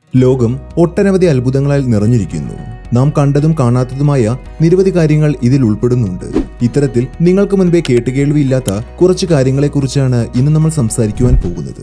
ലോകം ഒട്ടനവധി അത്ഭുതങ്ങളാൽ നിറഞ്ഞിരിക്കുന്നു നാം കണ്ടതും കാണാത്തതുമായ നിരവധി കാര്യങ്ങൾ ഇതിൽ ഉൾപ്പെടുന്നുണ്ട് ഇത്തരത്തിൽ നിങ്ങൾക്ക് മുൻപേ കേട്ടുകേൾവിയില്ലാത്ത കുറച്ച് കാര്യങ്ങളെക്കുറിച്ചാണ് ഇന്ന് നമ്മൾ സംസാരിക്കുവാൻ പോകുന്നത്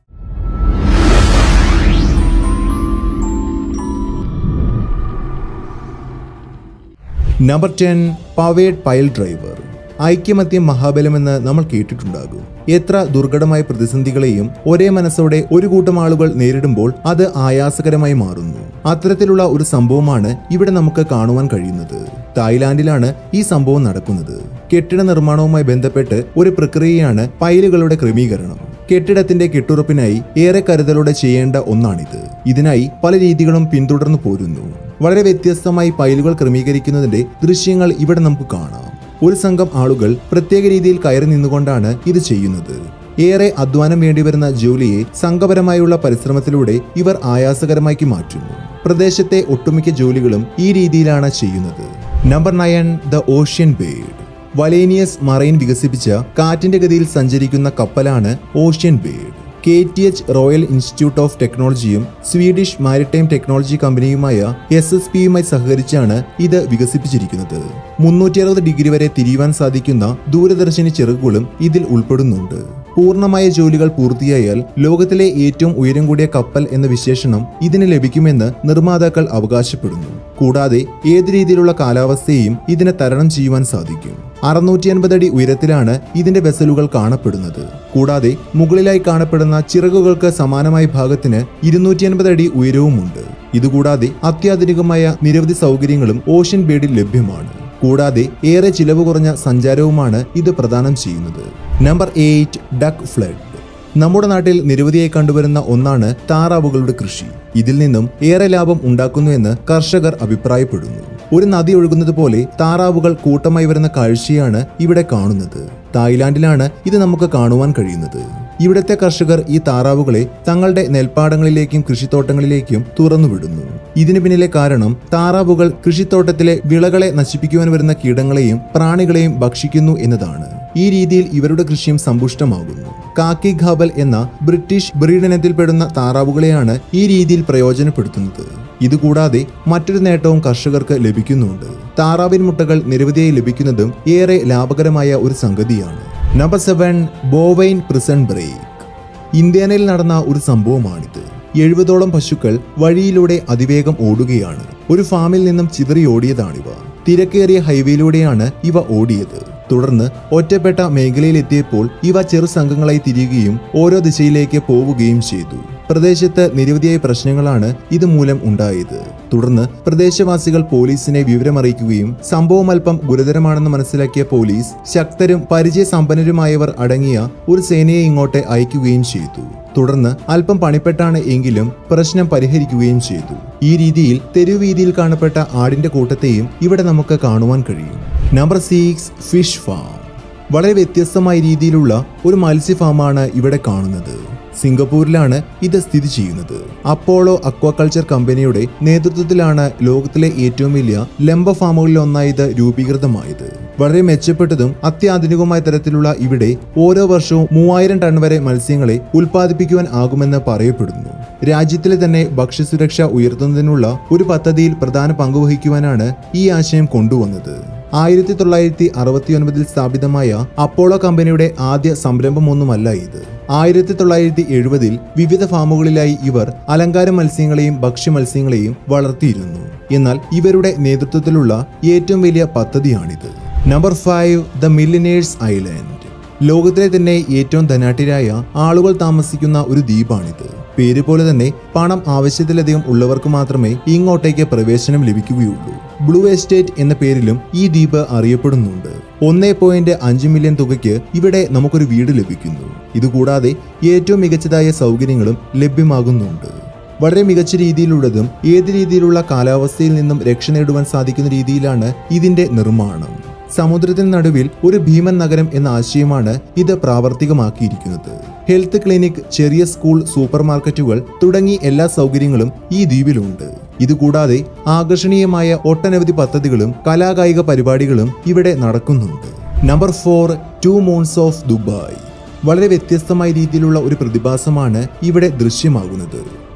number ten powered pile driver ഐക്യമത്യം മഹാബലമെന്ന് നമ്മൾ കേട്ടിട്ടുണ്ടാകും എത്ര ദുർഘടമായ പ്രതിസന്ധികളെയും ഒരേ മനസ്സോടെ ഒരു കൂട്ടം ആളുകൾ നേരിടുമ്പോൾ അത് ആയാസകരമായി മാറുന്നു അത്തരത്തിലുള്ള ഒരു സംഭവമാണ് ഇവിടെ നമുക്ക് കാണുവാൻ കഴിയുന്നത് തായ്ലാന്റിലാണ് ഈ സംഭവം നടക്കുന്നത് കെട്ടിട നിർമ്മാണവുമായി ബന്ധപ്പെട്ട് ഒരു പ്രക്രിയയാണ് പൈലുകളുടെ ക്രമീകരണം കെട്ടിടത്തിന്റെ കെട്ടുറപ്പിനായി ഏറെ കരുതലോടെ ചെയ്യേണ്ട ഒന്നാണിത് ഇതിനായി പല രീതികളും പിന്തുടർന്നു പോരുന്നു വളരെ വ്യത്യസ്തമായി പൈലുകൾ ക്രമീകരിക്കുന്നതിന്റെ ദൃശ്യങ്ങൾ ഇവിടെ നമുക്ക് കാണാം ഒരു സംഘം ആളുകൾ പ്രത്യേക രീതിയിൽ കയറി നിന്നുകൊണ്ടാണ് ഇത് ചെയ്യുന്നത് ഏറെ അധ്വാനം വേണ്ടിവരുന്ന ജോലിയെ സംഘപരമായുള്ള പരിശ്രമത്തിലൂടെ ഇവർ ആയാസകരമാക്കി മാറ്റുന്നു പ്രദേശത്തെ ഒട്ടുമിക്ക ജോലികളും ഈ രീതിയിലാണ് ചെയ്യുന്നത് number nine the Ocean Bird Wallenius Marine വികസിപ്പിച്ച കാറ്റിന്റെ ഗതിയിൽ സഞ്ചരിക്കുന്ന കപ്പലാണ് Ocean Bird K T H Royal Institute of ടെക്നോളജിയും സ്വീഡിഷ് മാരിടൈം ടെക്നോളജി കമ്പനിയുമായ എസ് എസ് പിയുമായി സഹകരിച്ചാണ് ഇത് വികസിപ്പിച്ചിരിക്കുന്നത് മുന്നൂറ്റി അറുപത് ഡിഗ്രി വരെ തിരിയുവാൻ സാധിക്കുന്ന ദൂരദർശിനി ചിറകുകളും ഇതിൽ ഉൾപ്പെടുന്നുണ്ട് പൂർണ്ണമായ ജോലികൾ പൂർത്തിയായാൽ ലോകത്തിലെ ഏറ്റവും ഉയരം കൂടിയ കപ്പൽ എന്ന വിശേഷണം ഇതിന് ലഭിക്കുമെന്ന് നിർമ്മാതാക്കൾ അവകാശപ്പെടുന്നു കൂടാതെ ഏത് രീതിയിലുള്ള കാലാവസ്ഥയെയും ഇതിനെ തരണം ചെയ്യുവാൻ സാധിക്കും അറുന്നൂറ്റി അൻപത് അടി ഉയരത്തിലാണ് ഇതിന്റെ വെസലുകൾ കാണപ്പെടുന്നത് കൂടാതെ മുകളിലായി കാണപ്പെടുന്ന ചിറകുകൾക്ക് സമാനമായ ഭാഗത്തിന് ഇരുന്നൂറ്റി അൻപത് അടി ഉയരവുമുണ്ട് ഇതുകൂടാതെ അത്യാധുനികമായ നിരവധി സൗകര്യങ്ങളും ഓഷ്യൻ ബേഡിൽ ലഭ്യമാണ് കൂടാതെ ഏറെ ചിലവ് കുറഞ്ഞ സഞ്ചാരവുമാണ് ഇത് പ്രദാനം ചെയ്യുന്നത് നമ്പർ എയ്റ്റ് ഡക്ക് ഫ്ലഡ് നമ്മുടെ നാട്ടിൽ നിരവധിയായി കണ്ടുവരുന്ന ഒന്നാണ് താറാവുകളുടെ കൃഷി ഇതിൽ നിന്നും ഏറെ ലാഭം ഉണ്ടാക്കുന്നുവെന്ന് കർഷകർ അഭിപ്രായപ്പെടുന്നു ഒരു നദി ഒഴുകുന്നത് പോലെ താറാവുകൾ കൂട്ടമായി വരുന്ന കാഴ്ചയാണ് ഇവിടെ കാണുന്നത് തായ്ലാന്റിലാണ് ഇത് നമുക്ക് കാണുവാൻ കഴിയുന്നത് ഇവിടുത്തെ കർഷകർ ഈ താറാവുകളെ തങ്ങളുടെ നെൽപ്പാടങ്ങളിലേക്കും കൃഷിത്തോട്ടങ്ങളിലേക്കും തുറന്നുവിടുന്നു ഇതിനു പിന്നിലെ കാരണം താറാവുകൾ കൃഷിത്തോട്ടത്തിലെ വിളകളെ നശിപ്പിക്കുവാൻ വരുന്ന കീടങ്ങളെയും പ്രാണികളെയും ഭക്ഷിക്കുന്നു എന്നതാണ് ഈ രീതിയിൽ ഇവരുടെ കൃഷിയും സമ്പുഷ്ടമാകുന്നു കാക്കി ഖാബൽ എന്ന ബ്രിട്ടീഷ് ബ്രീഡിനത്തിൽപ്പെടുന്ന താറാവുകളെയാണ് ഈ രീതിയിൽ പ്രയോജനപ്പെടുത്തുന്നത് ഇതുകൂടാതെ മറ്റൊരു നേട്ടവും കർഷകർക്ക് ലഭിക്കുന്നുണ്ട് താറാവിൻ മുട്ടകൾ നിരവധിയായി ലഭിക്കുന്നതും ഏറെ ലാഭകരമായ ഒരു സംഗതിയാണ് number seven bovine prison break ഇന്ത്യാനയിൽ നടന്ന ഒരു സംഭവമാണിത് എഴുപതോളം പശുക്കൾ വഴിയിലൂടെ അതിവേഗം ഓടുകയാണ് ഒരു ഫാമിൽ നിന്നും ചിതറി ഓടിയതാണിവ തിരക്കേറിയ ഹൈവേയിലൂടെയാണ് ഇവ ഓടിയത് തുടർന്ന് ഒറ്റപ്പെട്ട മേഖലയിലെത്തിയപ്പോൾ ഇവ ചെറു സംഘങ്ങളായി തിരിയുകയും ഓരോ ദിശയിലേക്ക് പോവുകയും ചെയ്തു പ്രദേശത്ത് നിരവധിയായ പ്രശ്നങ്ങളാണ് ഇതുമൂലം ഉണ്ടായത് തുടർന്ന് പ്രദേശവാസികൾ പോലീസിനെ വിവരമറിയിക്കുകയും സംഭവം അല്പം ഗുരുതരമാണെന്ന് മനസ്സിലാക്കിയ പോലീസ് ശക്തരും പരിചയസമ്പന്നരുമായവർ അടങ്ങിയ ഒരു സേനയെ ഇങ്ങോട്ട് അയക്കുകയും ചെയ്തു തുടർന്ന് അല്പം പണിപ്പെട്ടാണ് എങ്കിലും പ്രശ്നം പരിഹരിക്കുകയും ചെയ്തു ഈ രീതിയിൽ തെരുവീതിയിൽ കാണപ്പെട്ട ആടിന്റെ കൂട്ടത്തെയും ഇവിടെ നമുക്ക് കാണുവാൻ കഴിയും നമ്പർ സിക്സ് ഫിഷ് ഫാം വളരെ വ്യത്യസ്തമായ രീതിയിലുള്ള ഒരു മത്സ്യ ഫാമാണ് ഇവിടെ കാണുന്നത് സിംഗപ്പൂരിലാണ് ഇത് സ്ഥിതി ചെയ്യുന്നത് അപ്പോളോ അക്വാകൾച്ചർ കമ്പനിയുടെ നേതൃത്വത്തിലാണ് ലോകത്തിലെ ഏറ്റവും വലിയ ലംബ ഫാമുകളിൽ ഒന്നായി ഇത് രൂപീകൃതമായത് വളരെ മെച്ചപ്പെട്ടതും അത്യാധുനികമായ തരത്തിലുള്ള ഇവിടെ ഓരോ വർഷവും മൂവായിരം ടൺ വരെ മത്സ്യങ്ങളെ ഉൽപ്പാദിപ്പിക്കുവാൻ ആകുമെന്ന് പറയപ്പെടുന്നു രാജ്യത്തിലെ തന്നെ ഭക്ഷ്യസുരക്ഷ ഉയർത്തുന്നതിനുള്ള ഒരു പദ്ധതിയിൽ പ്രധാന പങ്കുവഹിക്കുവാനാണ് ഈ ആശയം കൊണ്ടുവന്നത് ആയിരത്തി തൊള്ളായിരത്തി അറുപത്തി ഒൻപതിൽ സ്ഥാപിതമായ അപ്പോളോ കമ്പനിയുടെ ആദ്യ സംരംഭമൊന്നുമല്ല ഇത് ആയിരത്തി തൊള്ളായിരത്തി എഴുപതിൽ വിവിധ ഫാമുകളിലായി ഇവർ അലങ്കാര മത്സ്യങ്ങളെയും ഭക്ഷ്യ മത്സ്യങ്ങളെയും വളർത്തിയിരുന്നു എന്നാൽ ഇവരുടെ നേതൃത്വത്തിലുള്ള ഏറ്റവും വലിയ പദ്ധതിയാണിത് number five the Millionaires Island ലോകത്തിലെ തന്നെ ഏറ്റവും ധനാഠ്യരായ ആളുകൾ താമസിക്കുന്ന ഒരു ദ്വീപാണിത് പേര് പോലെ തന്നെ പണം ആവശ്യത്തിലധികം ഉള്ളവർക്ക് മാത്രമേ ഇങ്ങോട്ടേക്ക് പ്രവേശനം ലഭിക്കുകയുള്ളൂ ബ്ലൂ എസ്റ്റേറ്റ് എന്ന പേരിലും ഈ ദ്വീപ് അറിയപ്പെടുന്നുണ്ട് ഒന്നേ പോയിന്റ് അഞ്ച് മില്യൺ തുകയ്ക്ക് ഇവിടെ നമുക്കൊരു വീട് ലഭിക്കുന്നു ഇതുകൂടാതെ ഏറ്റവും മികച്ചതായ സൗകര്യങ്ങളും ലഭ്യമാകുന്നുണ്ട് വളരെ മികച്ച രീതിയിലുള്ളതും ഏത് രീതിയിലുള്ള കാലാവസ്ഥയിൽ നിന്നും രക്ഷ നേടുവാൻ സാധിക്കുന്ന രീതിയിലാണ് ഇതിന്റെ നിർമ്മാണം സമുദ്രത്തിന് നടുവിൽ ഒരു ഭീമൻ നഗരം എന്ന ആശയമാണ് ഇത് പ്രാവർത്തികമാക്കിയിരിക്കുന്നത് ഹെൽത്ത് ക്ലിനിക് ചെറിയ സ്കൂൾ സൂപ്പർ മാർക്കറ്റുകൾ തുടങ്ങി എല്ലാ സൗകര്യങ്ങളും ഈ ദ്വീപിലുണ്ട് ഇതുകൂടാതെ ആകർഷണീയമായ ഒട്ടനവധി പദ്ധതികളും കലാകായിക പരിപാടികളും ഇവിടെ നടക്കുന്നുണ്ട് number four two moons of Dubai വളരെ വ്യത്യസ്തമായ രീതിയിലുള്ള ഒരു പ്രതിഭാസമാണ് ഇവിടെ ദൃശ്യമാകുന്നത്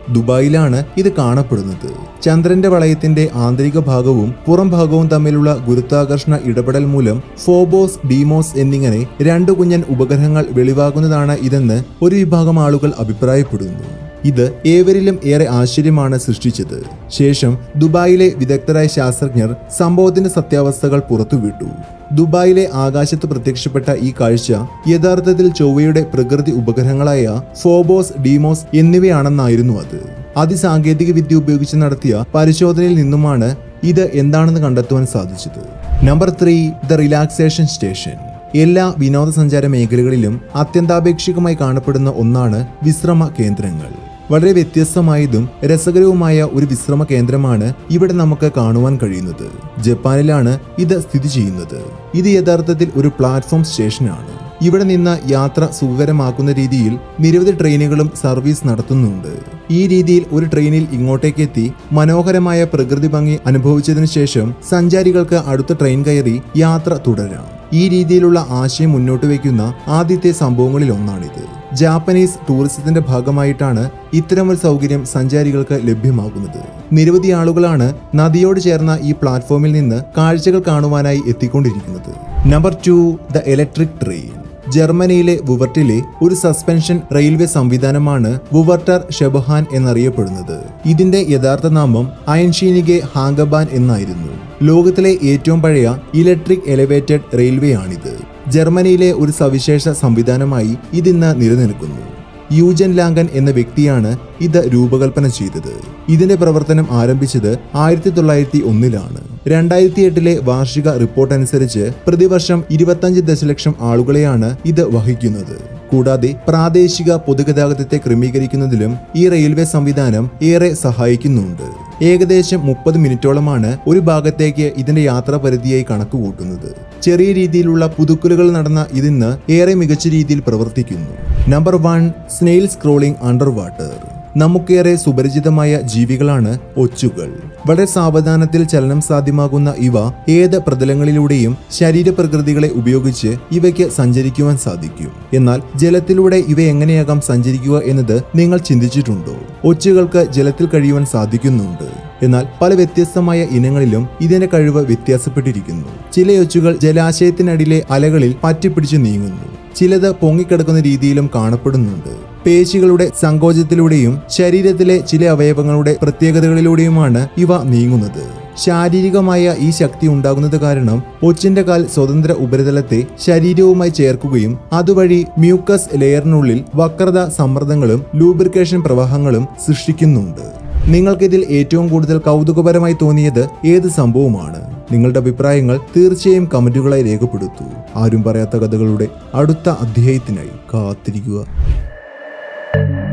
ദുബായിലാണ് ഇത് കാണപ്പെടുന്നത് ചന്ദ്രന്റെ വളയത്തിന്റെ ആന്തരിക ഭാഗവും പുറം ഭാഗവും തമ്മിലുള്ള ഗുരുത്വാകർഷണ ഇടപെടൽ മൂലം ഫോബോസ് ഡീമോസ് എന്നിങ്ങനെ രണ്ടു കുഞ്ഞൻ ഉപഗ്രഹങ്ങൾ വെളിവാകുന്നതാണ് ഇതെന്ന് ഒരു വിഭാഗം ആളുകൾ അഭിപ്രായപ്പെടുന്നു ഇത് ഏവരിലും ഏറെ ആശ്ചര്യമാണ് സൃഷ്ടിച്ചത് ശേഷം ദുബായിലെ വിദഗ്ധരായ ശാസ്ത്രജ്ഞർ സംഭവത്തിന്റെ സത്യാവസ്ഥകൾ പുറത്തുവിട്ടു ദുബായിലെ ആകാശത്ത് പ്രത്യക്ഷപ്പെട്ട ഈ കാഴ്ച യഥാർത്ഥത്തിൽ ചൊവ്വയുടെ പ്രകൃതി ഉപഗ്രഹങ്ങളായ ഫോബോസ് ഡീമോസ് എന്നിവയാണെന്നായിരുന്നു അത് അതിസാങ്കേതിക വിദ്യ ഉപയോഗിച്ച് നടത്തിയ പരിശോധനയിൽ നിന്നുമാണ് ഇത് എന്താണെന്ന് കണ്ടെത്തുവാൻ സാധിച്ചത് number three the relaxation station എല്ലാ വിനോദസഞ്ചാര മേഖലകളിലും അത്യന്താപേക്ഷികമായി കാണപ്പെടുന്ന ഒന്നാണ് വിശ്രമ കേന്ദ്രങ്ങൾ വളരെ വ്യത്യസ്തമായതും രസകരവുമായ ഒരു വിശ്രമ കേന്ദ്രമാണ് ഇവിടെ നമുക്ക് കാണുവാൻ കഴിയുന്നത് ജപ്പാനിലാണ് ഇത് സ്ഥിതി ചെയ്യുന്നത് ഇത് യഥാർത്ഥത്തിൽ ഒരു പ്ലാറ്റ്ഫോം സ്റ്റേഷനാണ് ഇവിടെ നിന്ന് യാത്ര സുഖകരമാക്കുന്ന രീതിയിൽ നിരവധി ട്രെയിനുകളും സർവീസ് നടത്തുന്നുണ്ട് ഈ രീതിയിൽ ഒരു ട്രെയിനിൽ ഇങ്ങോട്ടേക്ക് എത്തി മനോഹരമായ പ്രകൃതി ഭംഗി അനുഭവിച്ചതിനു ശേഷം സഞ്ചാരികൾക്ക് അടുത്ത ട്രെയിൻ കയറി യാത്ര തുടരാം ഈ രീതിയിലുള്ള ആശയം മുന്നോട്ട് വയ്ക്കുന്ന ആദ്യത്തെ സംഭവങ്ങളിൽ ഒന്നാണിത് ജാപ്പനീസ് ടൂറിസത്തിന്റെ ഭാഗമായിട്ടാണ് ഇത്തരമൊരു സൗകര്യം സഞ്ചാരികൾക്ക് ലഭ്യമാകുന്നത് നിരവധി ആളുകളാണ് നദിയോട് ചേർന്ന ഈ പ്ലാറ്റ്ഫോമിൽ നിന്ന് കാഴ്ചകൾ കാണുവാനായി എത്തിക്കൊണ്ടിരിക്കുന്നത് number two the electric train ജർമ്മനിയിലെ വുവർട്ടിലെ ഒരു സസ്പെൻഷൻ റെയിൽവേ സംവിധാനമാണ് വുവർട്ടർ ഷെബഹാൻ എന്നറിയപ്പെടുന്നത് ഇതിന്റെ യഥാർത്ഥ നാമം അയൻഷീനിഗെ ഹാങ്കബാൻ എന്നായിരുന്നു ലോകത്തിലെ ഏറ്റവും പഴയ ഇലക്ട്രിക് എലിവേറ്റഡ് റെയിൽവേ ആണിത് ജർമ്മനിയിലെ ഒരു സവിശേഷ സംവിധാനമായി ഇതിന്ന് നിലനിൽക്കുന്നു യൂജൻ ലാങ്കൻ എന്ന വ്യക്തിയാണ് ഇത് രൂപകൽപ്പന ചെയ്തത് ഇതിന്റെ പ്രവർത്തനം ആരംഭിച്ചത് ആയിരത്തി തൊള്ളായിരത്തി ഒന്നിലാണ് രണ്ടായിരത്തി എട്ടിലെ വാർഷിക റിപ്പോർട്ട് അനുസരിച്ച് പ്രതിവർഷം ഇരുപത്തഞ്ച് ദശലക്ഷം ആളുകളെയാണ് ഇത് വഹിക്കുന്നത് കൂടാതെ പ്രാദേശിക പൊതുഗതാഗതത്തെ ക്രമീകരിക്കുന്നതിലും ഈ റെയിൽവേ സംവിധാനം ഏറെ സഹായിക്കുന്നുണ്ട് ഏകദേശം മുപ്പത് മിനിറ്റോളമാണ് ഒരു ഭാഗത്തേക്ക് ഇതിന്റെ യാത്രാ പരിധിയായി കണക്കുകൂട്ടുന്നത് ചെറിയ രീതിയിലുള്ള പുതുക്കലുകൾ നടന്ന ഇതിന്ന് ഏറെ മികച്ച രീതിയിൽ പ്രവർത്തിക്കുന്നു number one snail scrolling under water നമുക്കേറെ സുപരിചിതമായ ജീവികളാണ് ഒച്ചുകൾ വളരെ സാവധാനത്തിൽ ചലനം സാധ്യമാകുന്ന ഇവ ഏത് പ്രതലങ്ങളിലൂടെയും ശരീരപ്രകൃതികളെ ഉപയോഗിച്ച് ഇവയ്ക്ക് സഞ്ചരിക്കുവാൻ സാധിക്കും എന്നാൽ ജലത്തിലൂടെ ഇവ എങ്ങനെയാകാം സഞ്ചരിക്കുക എന്നത് നിങ്ങൾ ചിന്തിച്ചിട്ടുണ്ടോ ഒച്ചുകൾക്ക് ജലത്തിൽ കഴിയുവാൻ സാധിക്കുന്നുണ്ട് എന്നാൽ പല വ്യത്യസ്തമായ ഇനങ്ങളിലും ഇതിന്റെ കഴിവ് വ്യത്യാസപ്പെട്ടിരിക്കുന്നു ചില ഒച്ചുകൾ ജലാശയത്തിനടിയിലെ അലകളിൽ പറ്റിപ്പിടിച്ച് നീങ്ങുന്നു ചിലത് പൊങ്ങിക്കിടക്കുന്ന രീതിയിലും കാണപ്പെടുന്നുണ്ട് പേശികളുടെ സങ്കോചത്തിലൂടെയും ശരീരത്തിലെ ചില അവയവങ്ങളുടെ പ്രത്യേകതകളിലൂടെയുമാണ് ഇവ നീങ്ങുന്നത് ശാരീരികമായ ഈ ശക്തി ഉണ്ടാകുന്നത് കാരണം ഒച്ചിന്റെ കാൽ സ്വതന്ത്ര ഉപരിതലത്തെ ശരീരവുമായി ചേർക്കുകയും അതുവഴി മ്യൂക്കസ് ലെയറിനുള്ളിൽ വക്രത സമ്മർദ്ദങ്ങളും ലൂബ്രിക്കേഷൻ പ്രവാഹങ്ങളും സൃഷ്ടിക്കുന്നുണ്ട് നിങ്ങൾക്കിതിൽ ഏറ്റവും കൂടുതൽ കൗതുകപരമായി തോന്നിയത് ഏത് സംഭവമാണ് നിങ്ങളുടെ അഭിപ്രായങ്ങൾ തീർച്ചയായും കമന്റുകളായി രേഖപ്പെടുത്തൂ ആരും പറയാത്ത കഥകളുടെ അടുത്ത അധ്യായത്തിനായി കാത്തിരിക്കുക